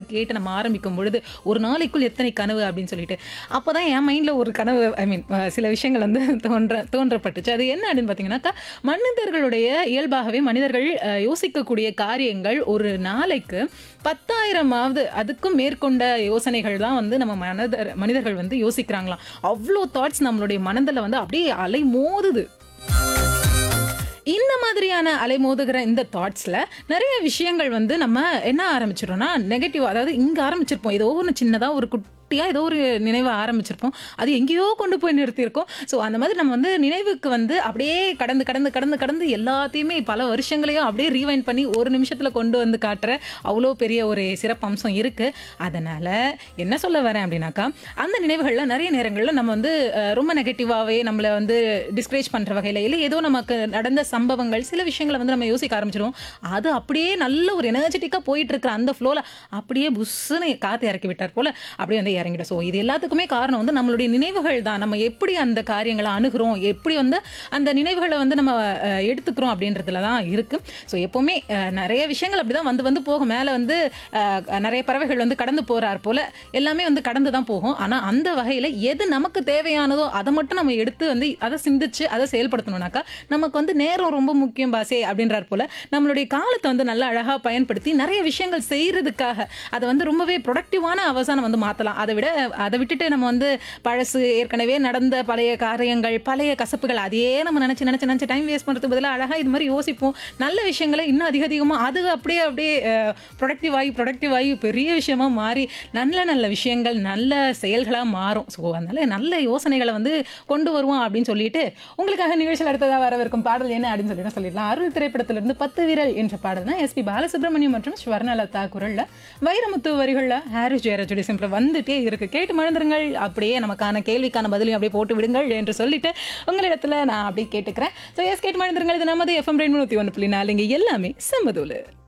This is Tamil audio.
கேட்டு நம்ம ஆரம்பிக்கும் பொழுது ஒரு நாளைக்குள் எத்தனை கனவு அப்படின்னு சொல்லிட்டு அப்போதான் என் மைண்டில் ஒரு கனவு ஐ மீன் சில விஷயங்கள் வந்து தோன்ற தோன்றப்பட்டுச்சு அது என்ன அப்படின்னு பார்த்தீங்கன்னாக்கா மனிதர்களுடைய இயல்பாகவே மனிதர்கள் அஹ், யோசிக்கக்கூடிய காரியங்கள் ஒரு நாளைக்கு பத்தாயிரமாவது அதுக்கும் மேற்கொண்ட யோசனைகள் தான் வந்து நம்ம மனிதர் மனிதர்கள் வந்து யோசிக்கிறாங்களாம் அவ்வளோ தாட்ஸ் நம்மளுடைய மனதில் வந்து அப்படியே அலை மோதுது இந்த மாதிரியான அலைமோதுகிற இந்த தாட்ஸில் நிறைய விஷயங்கள் வந்து நம்ம என்ன ஆரம்பிச்சிடறோம்னா நெகட்டிவ் அதாவது இங்கே ஆரம்பிச்சிருப்போம் ஏதோ ஒன்று சின்னதாக ஒரு குட்டியாக ஏதோ ஒரு நினைவை ஆரம்பிச்சிருப்போம் அது எங்கேயோ கொண்டு போய் நிறுத்தியிருக்கோம் ஸோ அந்த மாதிரி நம்ம வந்து நினைவுக்கு வந்து அப்படியே கடந்து கடந்து கடந்து கடந்து எல்லாத்தையுமே பல வருஷங்களையும் அப்படியே ரீவைண்ட் பண்ணி ஒரு நிமிஷத்தில் கொண்டு வந்து காட்டுற அவ்வளோ பெரிய ஒரு சிறப்பம்சம் இருக்குது அதனால் என்ன சொல்ல வரேன் அப்படின்னாக்கா அந்த நினைவுகளில் நிறைய நேரங்களில் நம்ம வந்து அஹ், ரொம்ப நெகட்டிவாகவே நம்மளை வந்து டிஸ்கரேஜ் பண்ணுற வகையில் இல்லை ஏதோ நமக்கு நடந்த சம்பவங்கள் சில விஷயங்களை வந்து நம்ம யோசிக்க ஆரம்பிச்சிடுவோம் அது அப்படியே நல்ல ஒரு எனர்ஜெட்டிக்காக போயிட்டு இருக்கிற அந்த ஃப்ளோவில் அப்படியே புஷ்ஷுன்னு காற்று இறக்கி விட்டார் போல் அப்படியே வந்து இறங்கிடும் ஸோ இது எல்லாத்துக்குமே காரணம் வந்து நம்மளுடைய நினைவுகள் தான் நம்ம எப்படி அந்த காரியங்களை அணுகிறோம் எப்படி வந்து அந்த நினைவுகளை வந்து நம்ம அஹ், எடுத்துக்கிறோம் அப்படின்றதுல தான் இருக்குது ஸோ எப்போவுமே அஹ், நிறைய விஷயங்கள் அப்படி தான் வந்து வந்து போகும் மேலே வந்து அஹ், நிறைய பறவைகள் வந்து கடந்து போகிறார் போல் எல்லாமே வந்து கடந்து தான் போகும் ஆனால் அந்த வகையில் எது நமக்கு தேவையானதோ அதை மட்டும் நம்ம எடுத்து வந்து அதை சிந்திச்சு அதை செயல்படுத்தணும்னாக்கா நமக்கு வந்து நேரம் ரொம்ப முக்கியம் பாசே அப்படின்றார் போல் நம்மளுடைய காலத்தை வந்து நல்லா அழகாக பயன்படுத்தி நிறைய விஷயங்கள் செய்கிறதுக்காக அதை வந்து ரொம்பவே ப்ரொடக்டிவான அவசானம் வந்து மாற்றலாம் அதை விட அதை விட்டுட்டு நம்ம வந்து பழசு ஏற்கனவே நடந்த பழைய காரியங்கள் பழைய கசப்புகள் அதையே நம்ம நினச்சி நினச்சி நினச்சி டைம் வேஸ்ட் பண்ணுறதுக்கு பதிலாக அழகாக இது மாதிரி யோசிப்போம் நல்ல விஷயங்களை இன்னும் அதிக அதிகமாக அது அப்படியே அப்படியே ப்ரொடக்டிவ் ஆகி ப்ரொடக்டிவ் ஆகி பெரிய விஷயமா மாறி நல்ல நல்ல விஷயங்கள் நல்ல செயல்களாக மாறும் ஸோ அதனால நல்ல யோசனைகளை வந்து கொண்டு வருவோம் அப்படின்னு சொல்லிட்டு உங்களுக்காக நிகழ்ச்சியில் அடுத்ததாக வரவிருக்கும் பாடல் என்ன அப்படின்னு சொல்லிட்டு சொல்லிடலாம் அருள் திரைப்படத்திலிருந்து பத்து வீரல் என்ற பாடல் தான் எஸ்பி பாலசுப்ரமணியம் மற்றும் ஸ்வர்ணலதா குரல்ல வைரமுத்து வரிகளில் ஹாரிஸ் ஜெயராஜுடைய சிம்பிள் வந்துட்டே இருக்கு கேட்டு மழுந்துருங்கள் அப்படியே நமக்கான கேள்விக்கான பதிலையும் அப்படியே போட்டு விடுங்கள் என்று சொல்லிட்டு உங்களிடத்துல நான் அப்படியே கேட்டுக்கிறேன் ஸோ எஸ் கேட்டு மழுந்துருங்கள் இது நமது எஃப்எம் ரெண்டு நூற்றி ஒன்று புள்ளி நாலு இங்கே எல்லாமே செம்மதூலு